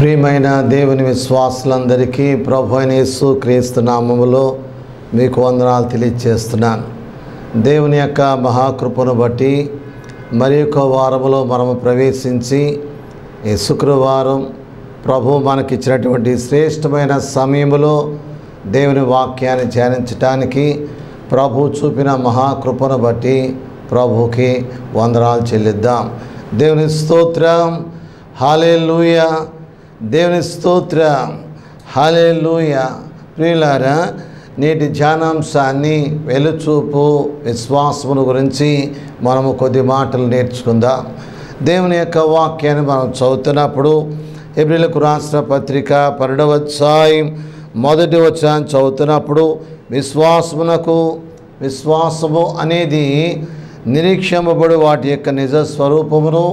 ప్రియమైన దేవుని విశ్వాసులందరికీ ప్రభు అయిన యేసు క్రీస్తు నామములో మీకు వందనాలు తెలియజేస్తున్నాను దేవుని యొక్క మహాకృపను బట్టి మరి యొక్క వారములో మనము ప్రవేశించి ఈ శుక్రవారం ప్రభు మనకిచ్చినటువంటి శ్రేష్టమైన సమయంలో దేవుని వాక్యాన్ని ధ్యానించటానికి ప్రభు చూపిన మహాకృపను బట్టి ప్రభుకి వందనాలు చెల్లిద్దాం దేవుని స్తోత్రం హాలేలుయ దేవుని స్తోత్రం హాలేలుయ ప్రియులారా నేటి ధ్యానాంశాన్ని వెలుచూపు విశ్వాసమును గురించి మనము కొద్ది మాటలు నేర్చుకుందాం దేవుని యొక్క వాక్యాన్ని మనం చదువుతున్నప్పుడు ఏప్రిల్కు రాసిన పత్రిక పన్నెండవ అధ్యాయం మొదటి వచనాన్ని చదువుతున్నప్పుడు విశ్వాసమునకు విశ్వాసము అనేది నిరీక్షమబడు వాటి యొక్క నిజ స్వరూపమును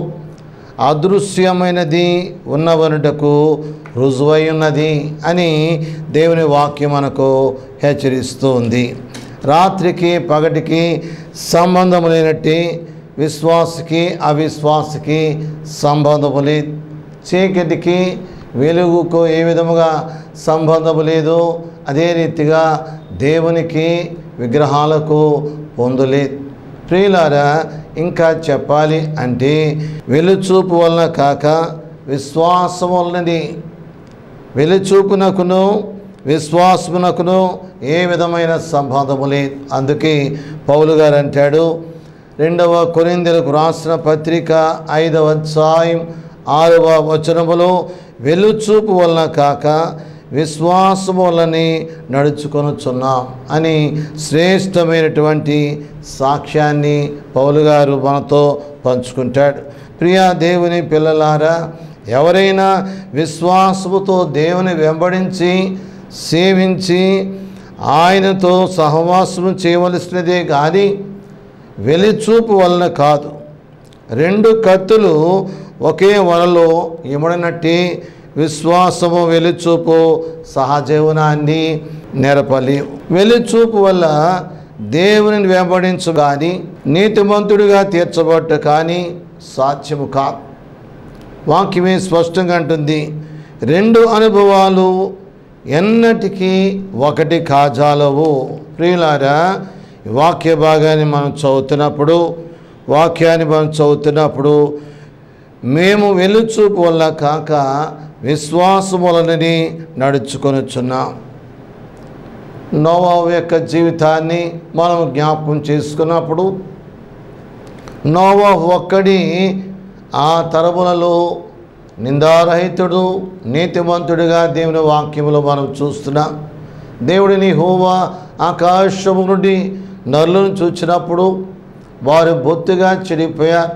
అదృశ్యమైనది ఉన్నవనుటకు రుజువై ఉన్నది అని దేవుని వాక్యం మనకు హెచ్చరిస్తుంది రాత్రికి పగటికి సంబంధము లేనట్టి విశ్వాసకి అవిశ్వాసకి సంబంధము లేదు చీకటికి వెలుగుకు ఏ విధముగా సంబంధము లేదు అదే రీతిగా దేవునికి విగ్రహాలకు పొందులేదు ప్రియులారా ఇంకా చెప్పాలి అంటే వెలుచూపు వలన కాక విశ్వాసం వలనది వెలుచూపునకును విశ్వాసమునకును ఏ విధమైన సంబంధము లేదు అందుకే పౌలు గారు అంటాడు రెండవ కొరిందెలకు రాసిన పత్రిక ఐదవ అధ్యాయం ఆరవ వచనములో వెలుచూపు వలన కాక విశ్వాసము వలని నడుచుకొనుచున్నాం అని శ్రేష్టమైనటువంటి సాక్ష్యాన్ని పౌలు గారు మనతో పంచుకుంటాడు ప్రియా దేవుని పిల్లలారా ఎవరైనా విశ్వాసముతో దేవుని వెంబడించి సేవించి ఆయనతో సహవాసము చేయవలసినదే కానీ వెలిచూపు వలన కాదు రెండు కత్తులు ఒకే వలలో ఇమడనట్టి విశ్వాసము వెలుచూపు సహజీవనాన్ని నెరపలి వెలుచూపు వల్ల దేవుని వెంబడించు కానీ నీతిమంతుడిగా తీర్చబట్ట కానీ సాధ్యము కాదు వాక్యమే స్పష్టంగా అంటుంది రెండు అనుభవాలు ఎన్నటికీ ఒకటి కాజాలవు ప్రియులారా ఈ వాక్య భాగాన్ని మనం చదువుతున్నప్పుడు వాక్యాన్ని మనం చదువుతున్నప్పుడు మేము వెలుచూపు వల్ల కాక విశ్వాసం వలనని నడుచుకొనుచున్నాం నోవాహు యొక్క జీవితాన్ని మనం జ్ఞాపకం చేసుకున్నప్పుడు నోవాహు ఒక్కడి ఆ తరములలో నిందారహితుడు నీతిమంతుడిగా దేవుని వాక్యములో మనం చూస్తున్నాం దేవుడిని హోవా ఆకాశము నుండి నరులను చూచినప్పుడు వారు బొత్తుగా చెడిపోయారు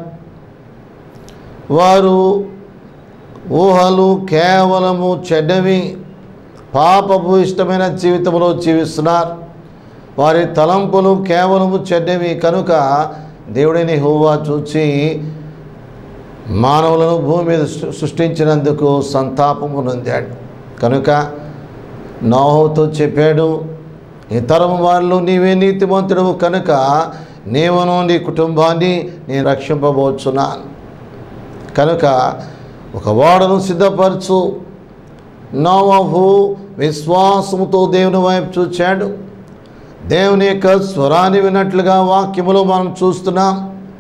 వారు ఊహలు కేవలము చెడ్డవి పాపపు ఇష్టమైన జీవితంలో జీవిస్తున్నారు వారి తలంపులు కేవలము చెడ్డవి కనుక దేవుడిని హోవా చూచి మానవులను భూమి మీద సృ- సృష్టించినందుకు సంతాపము నొందాడు కనుక నోహుతో చెప్పాడు ఈ తరం వాళ్ళు నీవే నీతిమంతుడు కనుక నీవును నీ కుటుంబాన్ని నేను రక్షింపబోచున్నాను కనుక ఒక ఓడను సిద్ధపరచు నోవహు విశ్వాసముతో దేవుని వైపు చూచాడు దేవుని యొక్క స్వరాన్ని విన్నట్లుగా వాక్యములో మనం చూస్తున్నాం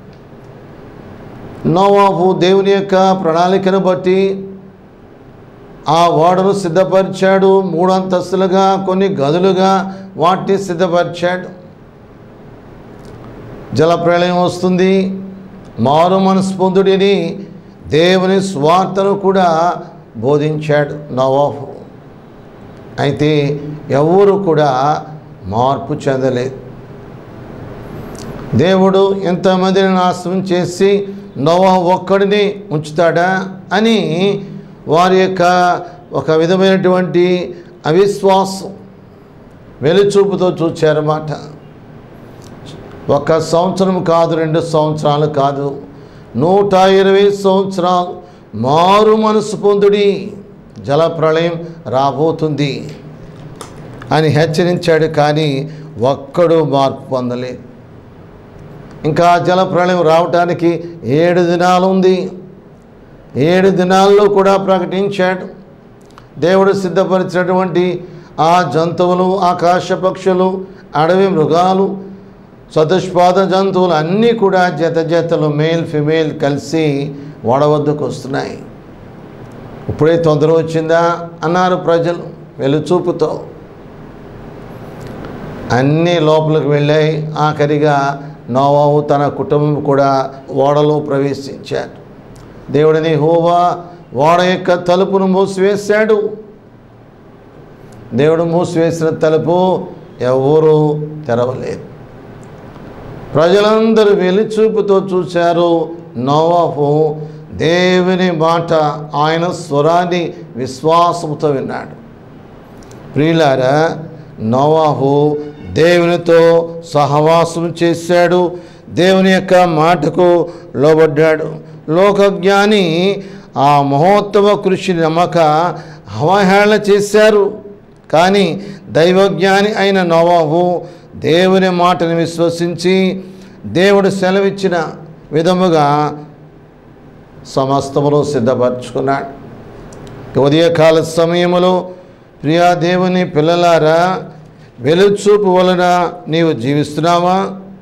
నోవాహు దేవుని యొక్క ప్రణాళికను బట్టి ఆ ఓడను సిద్ధపరిచాడు మూడు అంతస్తులుగా కొన్ని గదులుగా వాటిని సిద్ధపరిచాడు జలప్రళయం వస్తుంది మారు మనస్పొందుడిని దేవుని స్వార్థను కూడా బోధించాడు నవాహు అయితే ఎవరు కూడా మార్పు చెందలేదు దేవుడు ఎంతమందిని నాశనం చేసి నోవా ఒక్కడిని ఉంచుతాడా అని వారి యొక్క ఒక విధమైనటువంటి అవిశ్వాసం వెలుచూపుతో చూచారన్నమాట ఒక సంవత్సరం కాదు రెండు సంవత్సరాలు కాదు నూట ఇరవై సంవత్సరాలు మారు మనసు పొందుడి జలప్రళయం రాబోతుంది అని హెచ్చరించాడు కానీ ఒక్కడు మార్పు పొందలేదు ఇంకా జలప్రళయం రావటానికి ఏడు దినాలు ఉంది ఏడు దినాల్లో కూడా ప్రకటించాడు దేవుడు సిద్ధపరిచినటువంటి ఆ జంతువులు ఆకాశ పక్షులు అడవి మృగాలు చతుష్పాద జంతువులు అన్నీ కూడా జత జతలు మేల్ ఫిమేల్ కలిసి ఓడ వద్దకు వస్తున్నాయి ఇప్పుడే తొందర వచ్చిందా అన్నారు ప్రజలు వెలుచూపుతో అన్నీ లోపలికి వెళ్ళాయి ఆఖరిగా నోవాహు తన కుటుంబం కూడా ఓడలో ప్రవేశించారు దేవుడిని హోవా ఓడ యొక్క తలుపును మూసివేశాడు దేవుడు మూసివేసిన తలుపు ఎవరూ తెరవలేదు ప్రజలందరూ వెలిచూపుతో చూశారు నోవాహు దేవుని మాట ఆయన స్వరాన్ని విశ్వాసంతో విన్నాడు ప్రియులారా నోవాహు దేవునితో సహవాసం చేశాడు దేవుని యొక్క మాటకు లోబడ్డాడు లోకజ్ఞాని ఆ మహోత్తమ కృషి నమ్మక అవహేళన చేశారు కానీ దైవజ్ఞాని అయిన నోవాహు దేవుని మాటను విశ్వసించి దేవుడు సెలవిచ్చిన విధముగా సమస్తమును సిద్ధపరచుకున్నాడు ఉదయకాల సమయములో ప్రియా దేవుని పిల్లలారా వెలుచూపు వలన నీవు జీవిస్తున్నావా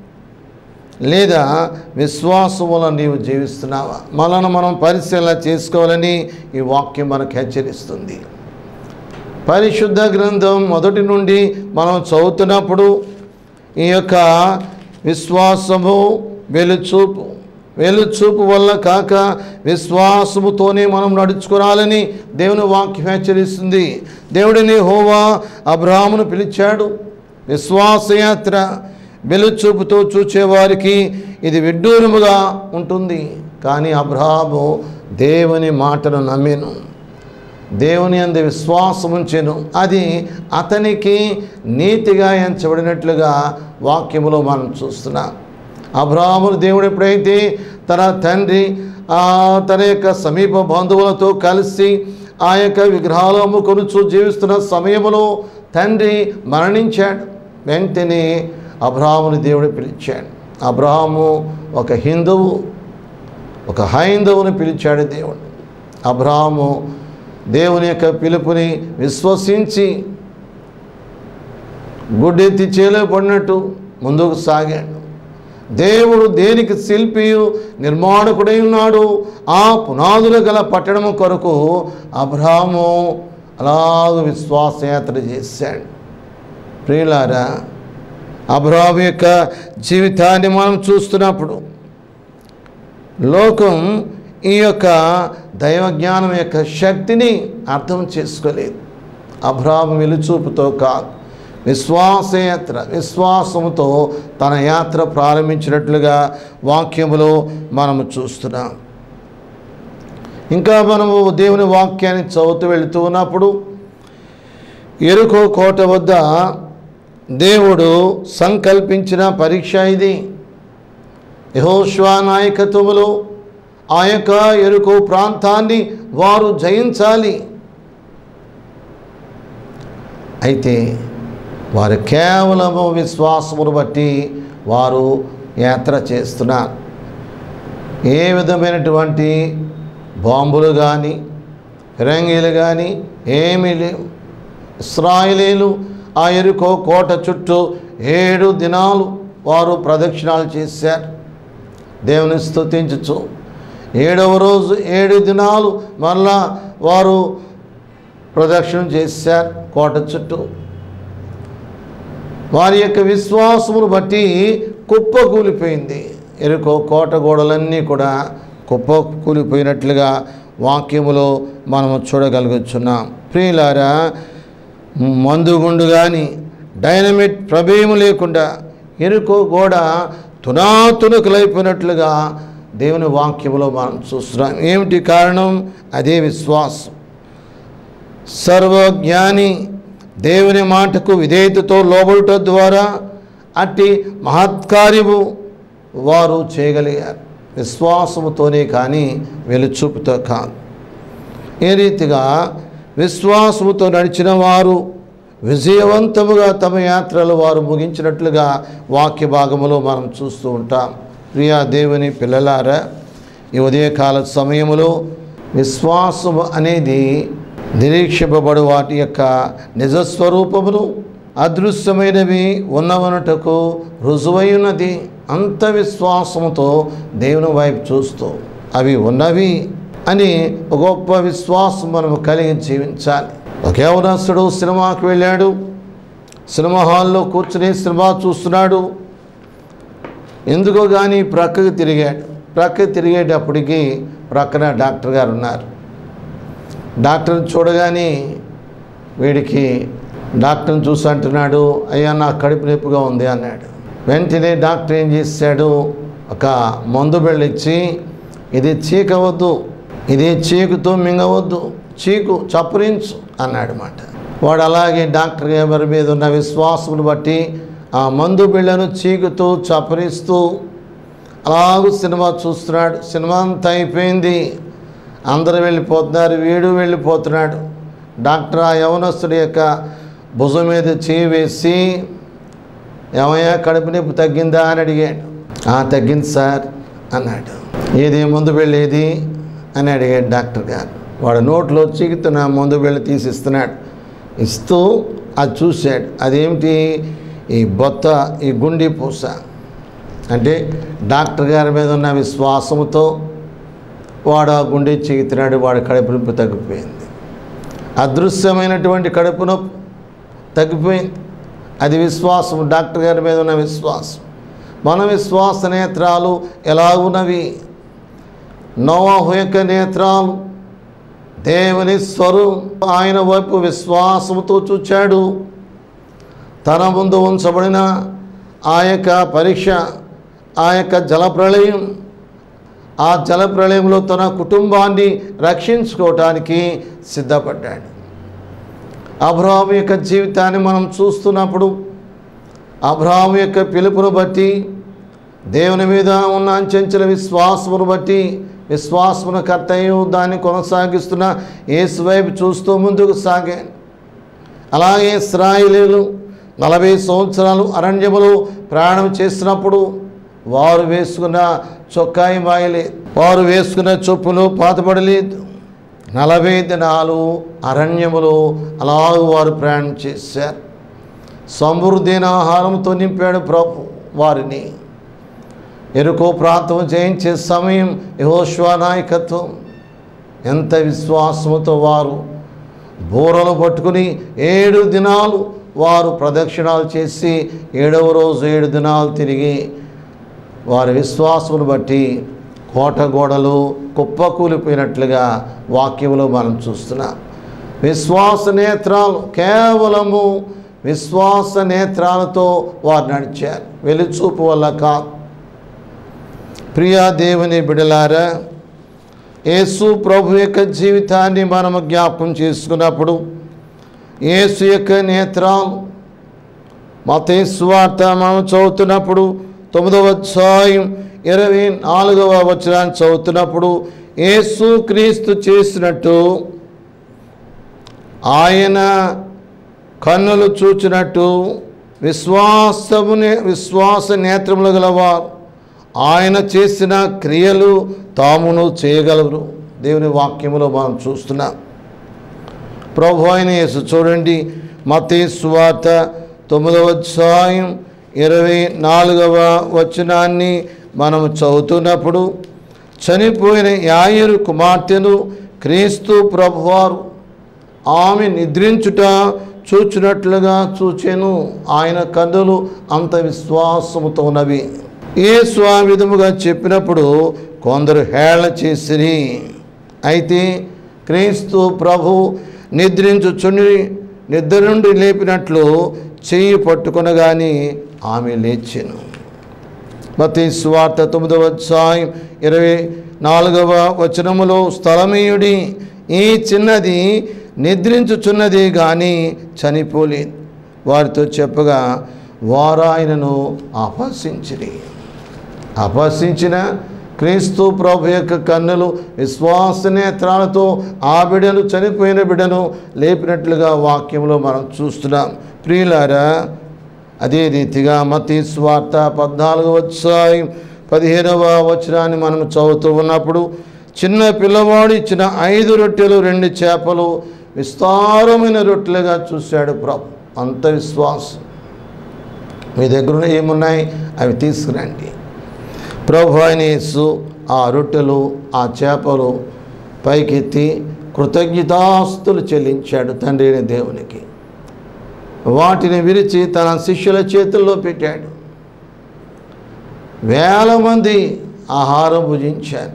లేదా విశ్వాసం వలన నీవు జీవిస్తున్నావా మనను మనం పరిశీలన చేసుకోవాలని ఈ వాక్యం మనకు హెచ్చరిస్తుంది పరిశుద్ధ గ్రంథం మొదటి నుండి మనం చదువుతున్నప్పుడు ఈ యొక్క విశ్వాసము వెలుచూపు వెలుచూపు వల్ల కాక విశ్వాసముతోనే మనం నడుచుకోవాలని దేవుని వాక్యం హెచ్చరిస్తుంది దేవుడిని హోవా అబ్రాహ్మును పిలిచాడు విశ్వాసయాత్ర వెలుచూపుతో చూచేవారికి ఇది విడ్డూరముగా ఉంటుంది కానీ అబ్రాహము దేవుని మాటను నమ్మెను దేవుని అందు విశ్వాసం ఉంచెను అది అతనికి నీతిగా ఎంచబడినట్లుగా వాక్యములో మనం చూస్తున్నాం అబ్రాహ్ముడు దేవుడు ఎప్పుడైతే తన తండ్రి ఆ తన యొక్క సమీప బంధువులతో కలిసి ఆ యొక్క విగ్రహాలు అమ్ముకొనుచు జీవిస్తున్న సమయంలో తండ్రి మరణించాడు వెంటనే అబ్రాహ్ముని దేవుడు పిలిచాడు అబ్రాహము ఒక హిందువు ఒక హైందవుని పిలిచాడు దేవుడు అబ్రాహము దేవుని యొక్క పిలుపుని విశ్వసించి గుడ్డెత్తి చేలో పడినట్టు ముందుకు సాగాడు దేవుడు దేనికి శిల్పియు నిర్మాణకుడై ఉన్నాడు ఆ పునాదులు గల పట్టణము కొరకు అబ్రాహము అలాగ విశ్వాసయాత్ర చేశాడు ప్రియులారా అబ్రాహం యొక్క జీవితాన్ని మనం చూస్తున్నప్పుడు లోకం ఈ యొక్క దైవజ్ఞానం యొక్క శక్తిని అర్థం చేసుకోలేదు అబ్రాహం వెలుచూపుతో కాదు విశ్వాసయాత్ర విశ్వాసముతో తన యాత్ర ప్రారంభించినట్లుగా వాక్యములో మనము చూస్తున్నాం ఇంకా మనము దేవుని వాక్యాన్ని చదువుతూ వెళుతూ ఉన్నప్పుడు ఎరుకో కోట వద్ద దేవుడు సంకల్పించిన పరీక్ష ఇది యహోష్వా నాయకత్వములో ఆ యొక్క ఎరుకో ప్రాంతాన్ని వారు జయించాలి అయితే వారు కేవలము విశ్వాసమును బట్టి వారు యాత్ర చేస్తున్నారు ఏ విధమైనటువంటి బాంబులు కానీ ఫిరంగీలు కానీ ఏమీ లేవు ఇస్రాయిలీలు ఆ ఎరుకో కోట చుట్టూ ఏడు దినాలు వారు ప్రదక్షిణాలు చేశారు దేవుని స్తుతించచ్చు ఏడవ రోజు ఏడు దినాలు మళ్ళా వారు ప్రదక్షిణ చేశారు కోట చుట్టూ వారి యొక్క విశ్వాసమును బట్టి కుప్ప కూలిపోయింది ఎరుకో కోట గోడలన్నీ కూడా కుప్ప కూలిపోయినట్లుగా వాక్యములో మనము చూడగలుగుతున్నాం ప్రియులారా మందుగుండు కానీ డైనమిట్ ప్రభేయము లేకుండా ఎరుకో గోడ తునాతునకులైపోయినట్లుగా దేవుని వాక్యములో మనం చూస్తున్నాం ఏమిటి కారణం అదే విశ్వాసం సర్వజ్ఞాని దేవుని మాటకు విధేయతతో లోబడుట ద్వారా అట్టి మహత్కార్యము వారు చేయగలిగారు విశ్వాసముతోనే కానీ వెలుచూపుతో కాదు ఏ రీతిగా విశ్వాసముతో నడిచిన వారు విజయవంతముగా తమ యాత్రలు వారు ముగించినట్లుగా వాక్య భాగములో మనం చూస్తూ ఉంటాం ప్రియా దేవుని పిల్లలారా ఈ ఉదయకాల సమయములో విశ్వాసము అనేది నిరీక్షింపబడు వాటి యొక్క నిజస్వరూపమును అదృశ్యమైనవి ఉన్నవనుటకు రుజువై ఉన్నది అంత విశ్వాసముతో దేవుని వైపు చూస్తూ అవి ఉన్నవి అని ఒక గొప్ప విశ్వాసం మనము కలిగి జీవించాలి ఒక యవనస్తుడు సినిమాకి వెళ్ళాడు సినిమా హాల్లో కూర్చుని సినిమా చూస్తున్నాడు ఎందుకో కానీ ప్రక్కకి తిరిగాడు ప్రక్కకి తిరిగేటప్పటికి ప్రక్కన డాక్టర్ గారు ఉన్నారు డాక్టర్ని చూడగానే వీడికి డాక్టర్ని చూసి అంటున్నాడు అయ్యా నా కడుపు నొప్పిగా ఉంది అన్నాడు వెంటనే డాక్టర్ ఏం చేశాడు ఒక మందు ఇచ్చి ఇది చీకవద్దు ఇది చీకుతో మింగవద్దు చీకు చప్పరించు అన్నాడు మాట వాడు అలాగే డాక్టర్ గారి మీద ఉన్న విశ్వాసమును బట్టి ఆ మందు బిళ్ళను చీకుతూ చప్పరిస్తూ అలాగూ సినిమా చూస్తున్నాడు సినిమా అంతా అయిపోయింది అందరూ వెళ్ళిపోతున్నారు వీడు వెళ్ళిపోతున్నాడు డాక్టర్ ఆ యవనస్తుడి యొక్క భుజం మీద చేయి వేసి ఏమయ్యా కడుపు నొప్పి తగ్గిందా అని అడిగాడు "ఆ, తగ్గింది సార్ అన్నాడు ఏది ముందు వెళ్ళేది అని అడిగాడు డాక్టర్ గారు వాడు నోట్లో చీకుతున్న ముందు వెళ్ళి తీసిస్తున్నాడు ఇస్తూ అది చూశాడు అదేమిటి ఈ బొత్త ఈ గుండి పూస అంటే డాక్టర్ గారి మీద ఉన్న విశ్వాసముతో వాడు ఆ గుండె చీకుతున్నాడు వాడి కడుపు నొప్పి తగ్గిపోయింది అదృశ్యమైనటువంటి కడుపు నొప్పి తగ్గిపోయింది అది విశ్వాసం డాక్టర్ గారి మీద ఉన్న విశ్వాసం మన విశ్వాస నేత్రాలు ఎలా ఉన్నవి నోవాహు యొక్క నేత్రాలు దేవుని స్వరం ఆయన వైపు విశ్వాసముతో చూచాడు తన ముందు ఉంచబడిన ఆ యొక్క పరీక్ష ఆ యొక్క జలప్రళయం ఆ జలప్రళయంలో తన కుటుంబాన్ని రక్షించుకోవటానికి సిద్ధపడ్డాడు అబ్రహాం యొక్క జీవితాన్ని మనం చూస్తున్నప్పుడు అబ్రహాం యొక్క పిలుపును బట్టి దేవుని మీద ఉన్న అంచెంచెల విశ్వాసమును బట్టి విశ్వాసమున కర్తయ్యు దాన్ని కొనసాగిస్తున్న యేసు వైపు చూస్తూ ముందుకు సాగాను అలాగే ఇస్రాయిలీలు నలభై సంవత్సరాలు అరణ్యములో ప్రయాణం చేసినప్పుడు వారు వేసుకున్న చొక్కాయి మాయలేదు వారు వేసుకున్న చొప్పులు పాతపడలేదు నలభై దినాలు అరణ్యములో అలాగ వారు ప్రయాణం చేశారు సమృద్ధైన ఆహారంతో నింపాడు ప్రభు వారిని ఎరుకో ప్రాంతం జయించే సమయం యహోశ్వా నాయకత్వం ఎంత విశ్వాసముతో వారు బూరలు పట్టుకుని ఏడు దినాలు వారు ప్రదక్షిణాలు చేసి ఏడవ రోజు ఏడు దినాలు తిరిగి వారి విశ్వాసమును బట్టి కోట గోడలు కుప్పకూలిపోయినట్లుగా వాక్యములో మనం చూస్తున్నాం విశ్వాస నేత్రాలు కేవలము విశ్వాస నేత్రాలతో వారు నడిచారు వెలుచూపు వల్ల కాదు ప్రియా దేవుని బిడలారా యేసు ప్రభు యొక్క జీవితాన్ని మనము జ్ఞాపకం చేసుకున్నప్పుడు యేసు యొక్క నేత్రాలు మతేశ్వార్త మనం చదువుతున్నప్పుడు తొమ్మిదవ అధ్యాయం ఇరవై నాలుగవ వచనాన్ని చదువుతున్నప్పుడు యేసు క్రీస్తు చేసినట్టు ఆయన కన్నులు చూచినట్టు విశ్వాసమునే విశ్వాస నేత్రములు గలవారు ఆయన చేసిన క్రియలు తామును చేయగలరు దేవుని వాక్యములో మనం చూస్తున్నాం ప్రభు అయిన యేసు చూడండి మతీ సువార్త తొమ్మిదవ అధ్యాయం ఇరవై నాలుగవ వచనాన్ని మనం చదువుతున్నప్పుడు చనిపోయిన యాయరు కుమార్తెను క్రీస్తు ప్రభువారు ఆమె నిద్రించుట చూచినట్లుగా చూచెను ఆయన కన్నులు అంత విశ్వాసముతో ఉన్నవి ఏ స్వామిధముగా చెప్పినప్పుడు కొందరు హేళన చేసిరి అయితే క్రీస్తు ప్రభు నిద్రించుచుని నిద్ర నుండి లేపినట్లు చెయ్యి పట్టుకొనగాని ఆమె లేచెను మతీ స్వార్త తొమ్మిదవ అధ్యాయం ఇరవై నాలుగవ వచనములో స్థలమీయుడి ఈ చిన్నది నిద్రించుచున్నది కానీ చనిపోలేదు వారితో చెప్పగా వారు ఆయనను అపహసించిరి అపహసించిన క్రీస్తు ప్రభు యొక్క కన్నులు విశ్వాస నేత్రాలతో ఆ బిడను చనిపోయిన బిడను లేపినట్లుగా వాక్యంలో మనం చూస్తున్నాం ప్రియులారా అదే రీతిగా మతీ స్వార్త పద్నాలుగవ అధ్యాయం పదిహేనవ వచనాన్ని మనం చదువుతూ ఉన్నప్పుడు చిన్న పిల్లవాడు ఇచ్చిన ఐదు రొట్టెలు రెండు చేపలు విస్తారమైన రొట్టెలుగా చూశాడు ప్రభు అంత విశ్వాసం మీ దగ్గర ఏమున్నాయి అవి తీసుకురండి ప్రభు అయిన యేసు ఆ రొట్టెలు ఆ చేపలు పైకెత్తి కృతజ్ఞతాస్తులు చెల్లించాడు తండ్రి అయిన దేవునికి వాటిని విరిచి తన శిష్యుల చేతుల్లో పెట్టాడు వేల మంది ఆహారం భుజించారు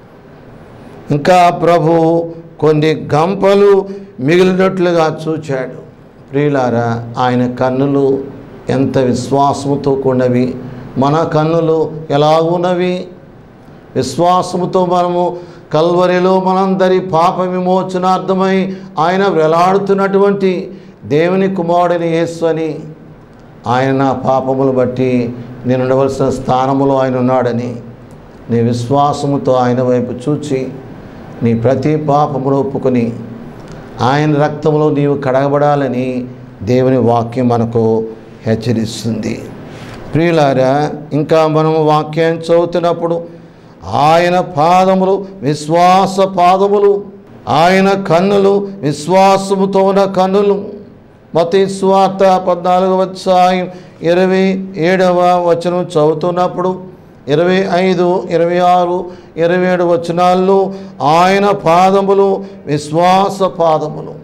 ఇంకా ప్రభు కొన్ని గంపలు మిగిలినట్లుగా చూచాడు ప్రియులారా ఆయన కన్నులు ఎంత విశ్వాసముతో కూడినవి మన కన్నులు ఎలాగున్నవి విశ్వాసముతో మనము కల్వరిలో మనందరి పాప విమోచనార్థమై ఆయన వేలాడుతున్నటువంటి దేవుని కుమారుడిని యేసు అని ఆయన నా పాపములు బట్టి నేను ఉండవలసిన స్థానములో ఆయన ఉన్నాడని నీ విశ్వాసముతో ఆయన వైపు చూచి నీ ప్రతి పాపమును ఒప్పుకొని ఆయన రక్తములో నీవు కడగబడాలని దేవుని వాక్యం మనకు హెచ్చరిస్తుంది ప్రియులారా ఇంకా మనము వాక్యం చదువుతున్నప్పుడు ఆయన పాదములు విశ్వాస పాదములు ఆయన కన్నులు విశ్వాసముతో ఉన్న కన్నులు మత స్వార్థ పద్నాలుగవ అధ్యాయం ఇరవై ఏడవ వచనం చదువుతున్నప్పుడు ఇరవై ఐదు ఇరవై ఆరు ఇరవై ఏడు వచనాల్లో ఆయన పాదములు విశ్వాస పాదములు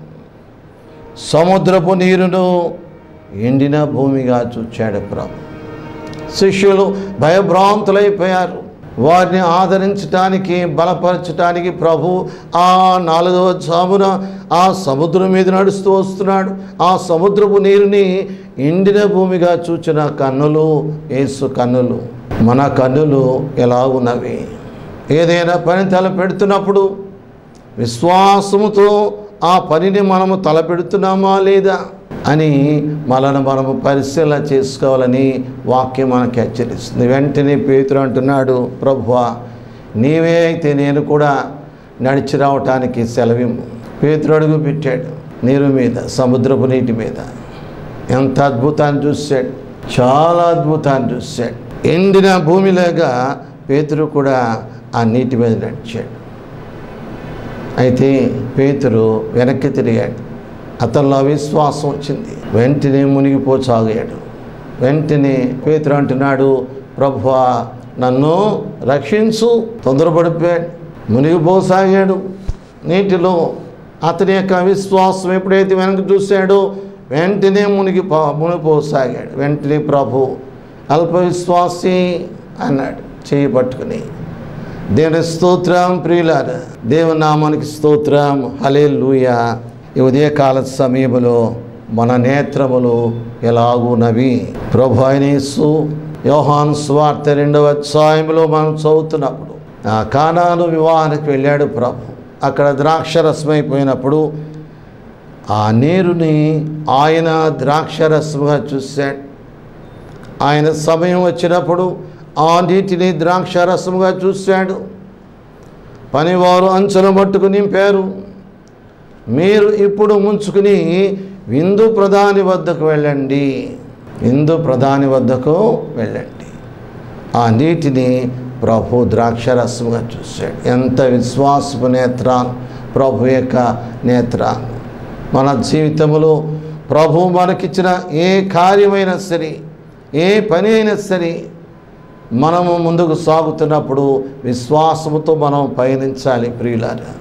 సముద్రపు నీరును ఎండిన భూమిగా చూచాడు ప్రభు శిష్యులు భయభ్రాంతులైపోయారు వారిని ఆదరించటానికి బలపరచటానికి ప్రభు ఆ నాలుగవ జామున ఆ సముద్రం మీద నడుస్తూ వస్తున్నాడు ఆ సముద్రపు నీరుని ఎండిన భూమిగా చూచిన కన్నులు యేసు కన్నులు మన కన్నులు ఎలా ఉన్నవి ఏదైనా పని తలపెడుతున్నప్పుడు విశ్వాసముతో ఆ పనిని మనము తలపెడుతున్నామా లేదా అని మనను మనము పరిశీలన చేసుకోవాలని వాక్యం మనకు హెచ్చరిస్తుంది వెంటనే పేతురు అంటున్నాడు ప్రభువా నీవే అయితే నేను కూడా నడిచి రావటానికి సెలవిమ్ము పేతురు అడుగు పెట్టాడు నీరు మీద సముద్రపు నీటి మీద ఎంత అద్భుతాన్ని చూశాడు చాలా అద్భుతాన్ని చూశాడు ఎండిన భూమిలాగా పేతురు కూడా ఆ నీటి మీద నడిచాడు అయితే పేతురు వెనక్కి తిరిగాడు అతనిలో అవిశ్వాసం వచ్చింది వెంటనే మునిగిపోసాగాడు వెంటనే పేతురు అంటున్నాడు ప్రభువా నన్ను రక్షించు తొందరపడిపోయాడు మునిగిపోసాగాడు నీటిలో అతని యొక్క అవిశ్వాసం ఎప్పుడైతే వెనక్కి చూశాడో వెంటనే మునిగిపో మునిగిపోసాగాడు వెంటనే ప్రభు అల్ప విశ్వాసి అన్నాడు చేయి పట్టుకుని దేవుని స్తోత్రం ప్రియులార దేవుని నామానికి స్తోత్రం హలే లూయ ఈ ఉదయకాల సమయంలో మన నేత్రములు ఎలాగునవి ప్రభు అయిన యేసు యోహాను స్వార్థ రెండవ అధ్యాయంలో మనం చదువుతున్నప్పుడు ఆ కానాను వివాహానికి వెళ్ళాడు ప్రభు అక్కడ ద్రాక్షరసమైపోయినప్పుడు ఆ నీరుని ఆయన ద్రాక్షరసముగా చూశాడు ఆయన సమయం వచ్చినప్పుడు ఆ నీటిని ద్రాక్షారసముగా చూశాడు పనివారు అంచున మట్టుకు నింపారు మీరు ఇప్పుడు ముంచుకుని విందు ప్రధాని వద్దకు వెళ్ళండి విందు ప్రధాని వద్దకు వెళ్ళండి ఆ నీటిని ప్రభు ద్రాక్షరసముగా చూశాడు ఎంత విశ్వాసపు నేత్రాలు ప్రభు యొక్క నేత్రాలు మన జీవితంలో ప్రభు మనకిచ్చిన ఏ కార్యమైనా సరే ఏ పని అయినా సరే మనము ముందుకు సాగుతున్నప్పుడు విశ్వాసముతో మనం పయనించాలి ప్రియులారా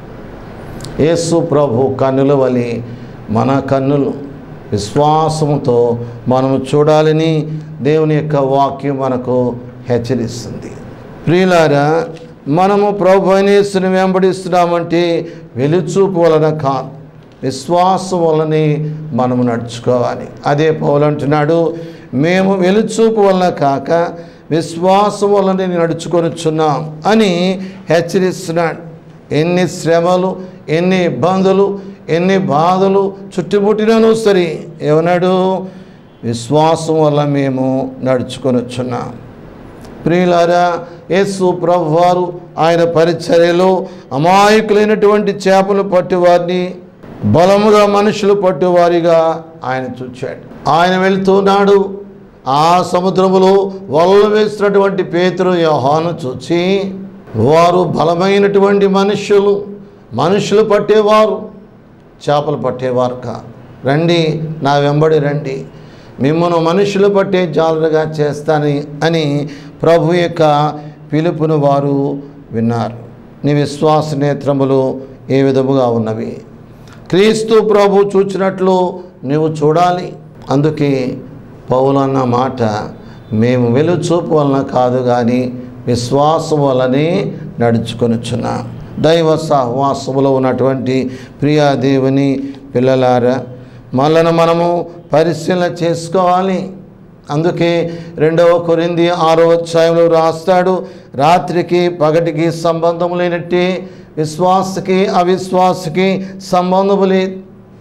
యేసు ప్రభు కన్నుల వలె మన కన్నులు విశ్వాసముతో మనము చూడాలని దేవుని యొక్క వాక్యం మనకు హెచ్చరిస్తుంది ప్రియులారా మనము ప్రభు అనేసుని వెంబడిస్తున్నామంటే వెలుచూపు వలన కాదు విశ్వాసం వలనే మనము నడుచుకోవాలి అదే పౌలు అంటున్నాడు మేము వెలుచూపు వలన కాక విశ్వాసం వలన నడుచుకొనిచున్నాం అని హెచ్చరిస్తున్నాడు ఎన్ని శ్రమలు ఎన్ని ఇబ్బందులు ఎన్ని బాధలు చుట్టుముట్టినను సరే ఏమన్నాడు విశ్వాసం వల్ల మేము నడుచుకొనొచ్చున్నాం ప్రియులారా యేసు ప్రభు వారు ఆయన పరిచర్యలో అమాయకులైనటువంటి చేపలు పట్టువారిని బలముగా మనుషులు పట్టువారిగా ఆయన చూచాడు ఆయన వెళ్తున్నాడు ఆ సముద్రములో వలలు వేసినటువంటి పేతురు యోహాను చూచి వారు బలమైనటువంటి మనుష్యులు మనుషులు పట్టేవారు చేపలు పట్టేవారు కా రండి నా వెంబడి రండి మిమ్మల్ని మనుషులు పట్టే జాలుగా చేస్తానని అని ప్రభు యొక్క పిలుపును వారు విన్నారు నీ విశ్వాస నేత్రములు ఏ విధముగా ఉన్నవి క్రీస్తు ప్రభు చూచినట్లు నువ్వు చూడాలి అందుకే పౌలు అన్న మాట మేము వెలుచూపు వలన కాదు కానీ విశ్వాసం వలనే నడుచుకొనుచున్నాం దైవ సహవాసములో ఉన్నటువంటి ప్రియా దేవుని పిల్లలారా మనలను మనము పరిశీలన చేసుకోవాలి అందుకే రెండవ కొరింది ఆరో అధ్యాయంలో రాస్తాడు రాత్రికి పగటికి సంబంధం లేనట్టే విశ్వాసకి అవిశ్వాసకి సంబంధము లేదు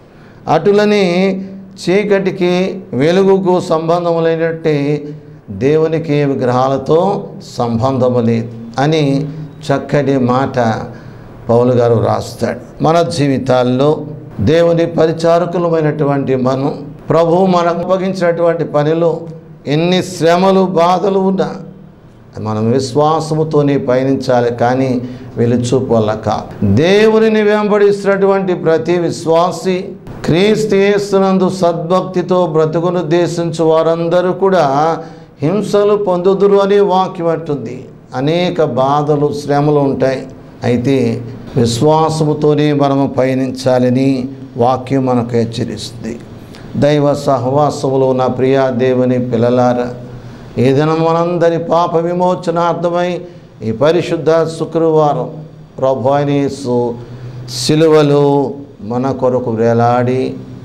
అటులని చీకటికి వెలుగుకు సంబంధం లేనట్టే దేవునికి విగ్రహాలతో సంబంధము లేదు అని చక్కటి మాట పౌలు గారు రాస్తాడు మన జీవితాల్లో దేవుని పరిచారకులమైనటువంటి మనం ప్రభువు మనకు అప్పగించినటువంటి పనిలో ఎన్ని శ్రమలు బాధలు ఉన్నా మనం విశ్వాసముతోనే పయనించాలి కానీ వెలుచూపు వల్ల కాదు దేవునిని వెంబడిస్తున్నటువంటి ప్రతి విశ్వాసి క్రీస్తు యేసునందు సద్భక్తితో బ్రతుకును ఉద్దేశించు వారందరూ కూడా హింసలు పొందుదురు అనే వాక్యం అంటుంది అనేక బాధలు శ్రమలు ఉంటాయి అయితే విశ్వాసముతోనే మనము పయనించాలని వాక్యం మనకు హెచ్చరిస్తుంది దైవ సహవాసములో నా ప్రియా దేవుని పిల్లలారా ఏదైనా మనందరి పాప విమోచనార్థమై ఈ పరిశుద్ధ శుక్రవారం ప్రభు అయిన యేసు సిలువలో మన కొరకు వేలాడి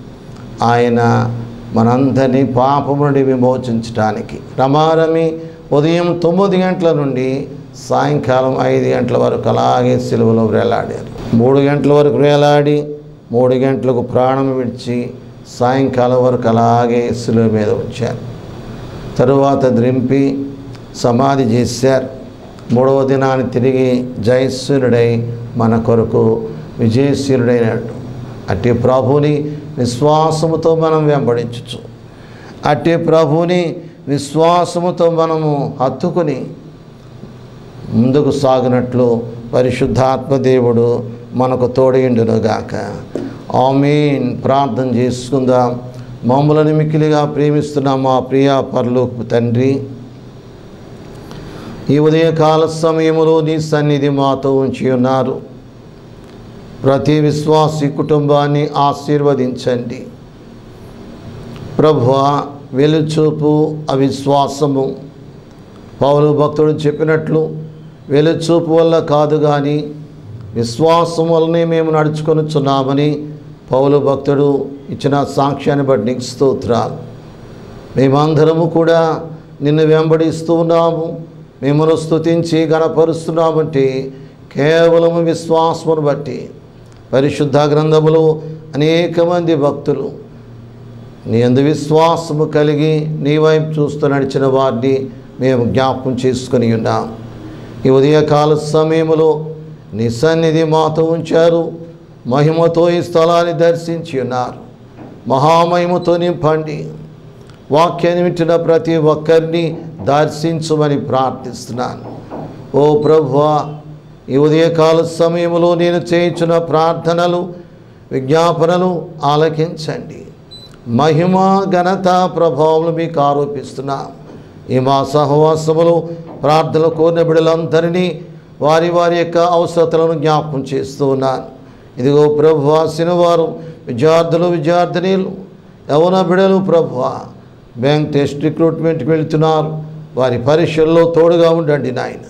ఆయన మనందరినీ పాపము నుండి విమోచించడానికి రమారమి ఉదయం తొమ్మిది గంటల నుండి సాయంకాలం ఐదు గంటల వరకు అలాగే సిలువలో వేలాడారు మూడు గంటల వరకు వేలాడి మూడు గంటలకు ప్రాణం విడిచి సాయంకాలం వరకు అలాగే సిలువ మీద వచ్చారు తరువాత ద్రింపి సమాధి చేశారు మూడవ దినాన్ని తిరిగి జయశ్వరుడై మన కొరకు విజయశీలుడైనట్టు అట్టి ప్రభుని విశ్వాసముతో మనం వెంబడించచ్చు అట్టి ప్రభుని విశ్వాసముతో మనము హత్తుకుని ముందుకు సాగినట్లు పరిశుద్ధాత్మ దేవుడు మనకు తోడయిండునుగాక ఆమీన్ ప్రార్థన చేసుకుందాం మమ్మలను మిక్కిలిగా ప్రేమిస్తున్న మా ప్రియ పరలోకు తండ్రి ఈ ఉదయకాల సమయములో నీ సన్నిధి మాతో ఉంచి ఉన్నారు ప్రతి విశ్వాసి కుటుంబాన్ని ఆశీర్వదించండి ప్రభువ వెలుచూపు అవిశ్వాసము పౌలు భక్తుడు చెప్పినట్లు వెలుచూపు వల్ల కాదు కానీ విశ్వాసం వల్లనే మేము నడుచుకొనుచున్నామని పౌలు భక్తుడు ఇచ్చిన సాక్ష్యాన్ని బట్టి నీకు స్తోత్రాలు మేమందరము కూడా నిన్ను వెంబడిస్తూ ఉన్నాము మిమ్మల్ని స్తుతించి గణపరుస్తున్నామంటే కేవలము విశ్వాసమును బట్టి పరిశుద్ధ గ్రంథములో అనేక మంది భక్తులు నీ అందు విశ్వాసము కలిగి నీ వైపు చూస్తూ నడిచిన వారిని మేము జ్ఞాపకం చేసుకొని ఉన్నాం ఈ ఉదయకాల సమయంలో నీ సన్నిధి మాతో ఉంచారు మహిమతో ఈ స్థలాన్ని దర్శించి ఉన్నారు మహామహిమతో నింపండి వాక్యాన్ని వింటున్న ప్రతి ఒక్కరిని దర్శించమని ప్రార్థిస్తున్నాను ఓ ప్రభువా ఈ ఉదయకాల సమయంలో నేను చేయించిన ప్రార్థనలు విజ్ఞాపనలు ఆలకించండి మహిమ ఘనత ప్రభావం మీకు ఆరోపిస్తున్నా ఈ మా సహవాసములు ప్రార్థన కోరిన బిడ్డలందరినీ వారి వారి యొక్క అవసరతలను జ్ఞాపకం చేస్తూ ఉన్నాను ఇదిగో ప్రభు శనివారం విద్యార్థులు విద్యార్థినీలు యవన బిడలు ప్రభు బ్యాంక్ టెస్ట్ రిక్రూట్మెంట్కి వెళ్తున్నారు వారి పరీక్షల్లో తోడుగా ఉండండి నాయన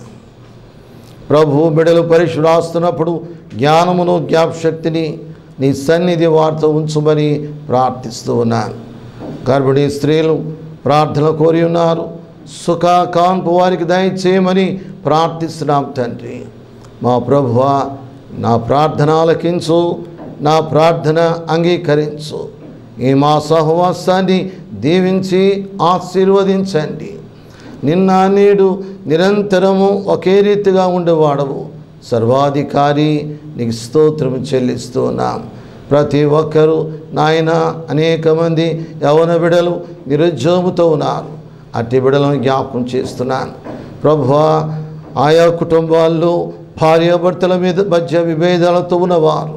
ప్రభు బిడలు పరీక్ష రాస్తున్నప్పుడు జ్ఞానమును జ్ఞాపశక్తిని నీ సన్నిధి వార్త ఉంచుమని ప్రార్థిస్తూ ఉన్నాను గర్భిణీ స్త్రీలు ప్రార్థన కోరి ఉన్నారు సుఖ కాన్పు వారికి దయచేయమని ప్రార్థిస్తున్నాం తండ్రి మా ప్రభువ నా ప్రార్థన ఆలకించు నా ప్రార్థన అంగీకరించు ఈ మా సహవాసాన్ని దీవించి ఆశీర్వదించండి నిన్న నేడు నిరంతరము ఒకే రీతిగా ఉండేవాడవు సర్వాధికారి నీకు స్తోత్రము చెల్లిస్తూ ఉన్నాం ప్రతి ఒక్కరూ నాయన అనేక మంది యవన బిడలు నిరుద్యోగంతో ఉన్నారు అట్టి బిడలను జ్ఞాపకం చేస్తున్నాను ప్రభువా ఆయా కుటుంబాల్లో భార్యాభర్తల మీద మధ్య విభేదాలతో ఉన్నవారు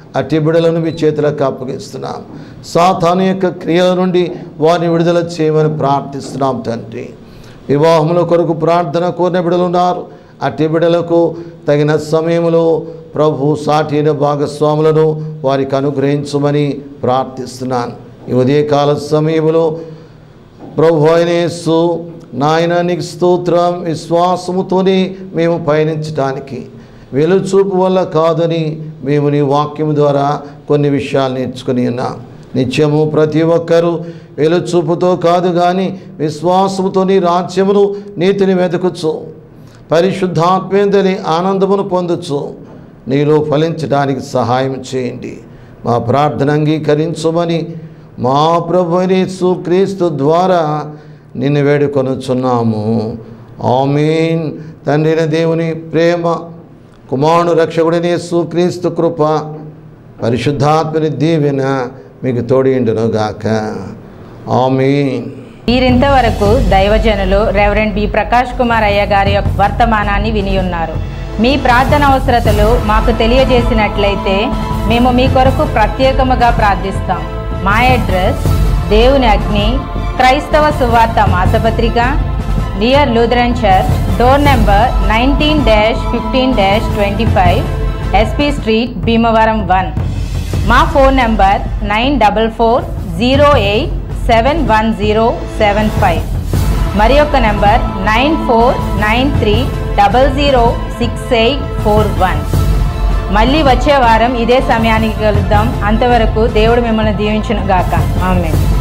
అట్టి బిడలను మీ చేతులకు అప్పగిస్తున్నాం సాతాను యొక్క క్రియల నుండి వారిని విడుదల చేయమని ప్రార్థిస్తున్నాం తండ్రి వివాహముల కొరకు ప్రార్థన కోరిన బిడలు ఉన్నారు అట్టి బిడలకు తగిన సమయంలో ప్రభు సాటిన భాగస్వాములను వారికి అనుగ్రహించమని ప్రార్థిస్తున్నాను ఈ ఉదయకాల సమయంలో ప్రభు అయిన యేసు నాయన నీకు స్తోత్రం విశ్వాసముతోనే మేము పయనించటానికి వెలుచూపు వల్ల కాదని మేము నీ వాక్యం ద్వారా కొన్ని విషయాలు నేర్చుకుని ఉన్నాం నిత్యము ప్రతి ఒక్కరూ వెలుచూపుతో కాదు కానీ విశ్వాసముతో నీ రాజ్యమును నీతిని వెతుకుచు పరిశుద్ధాత్మేందని ఆనందమును పొందొచ్చు నీలో ఫలించడానికి సహాయం చేయండి మా ప్రార్థన అంగీకరించమని మా ప్రభు క్రీస్తు ద్వారా నిన్ను వేడుకొనుచున్నాము ఆమీన్ తండ్రిన దేవుని ప్రేమ కుమారుడు రక్షకుడిని క్రీస్తు కృప పరిశుద్ధాత్మని దీవెన మీకు తోడిండునుగాక ఆమీన్ వీరింతవరకు దైవజనులు రెవరెండ్ బి ప్రకాష్ కుమార్ అయ్య గారి యొక్క వర్తమానాన్ని విని ఉన్నారు మీ ప్రార్థన అవసరతలు మాకు తెలియజేసినట్లయితే మేము మీ కొరకు ప్రత్యేకముగా ప్రార్థిస్తాం మా అడ్రస్ దేవుని అగ్ని క్రైస్తవ సువార్త మాసపత్రిక near Lutheran church door number nineteen dash fifteen dash twenty five SP street Bhimavaram one మా phone number nine double four zero eight seven one zero seven five మరి యొక్క number nine four nine three double zero six eight four one మళ్ళీ వచ్చే వారం ఇదే సమయానికి కలుద్దాం అంతవరకు దేవుడు మిమ్మల్ని దీవించును గాక ఆమె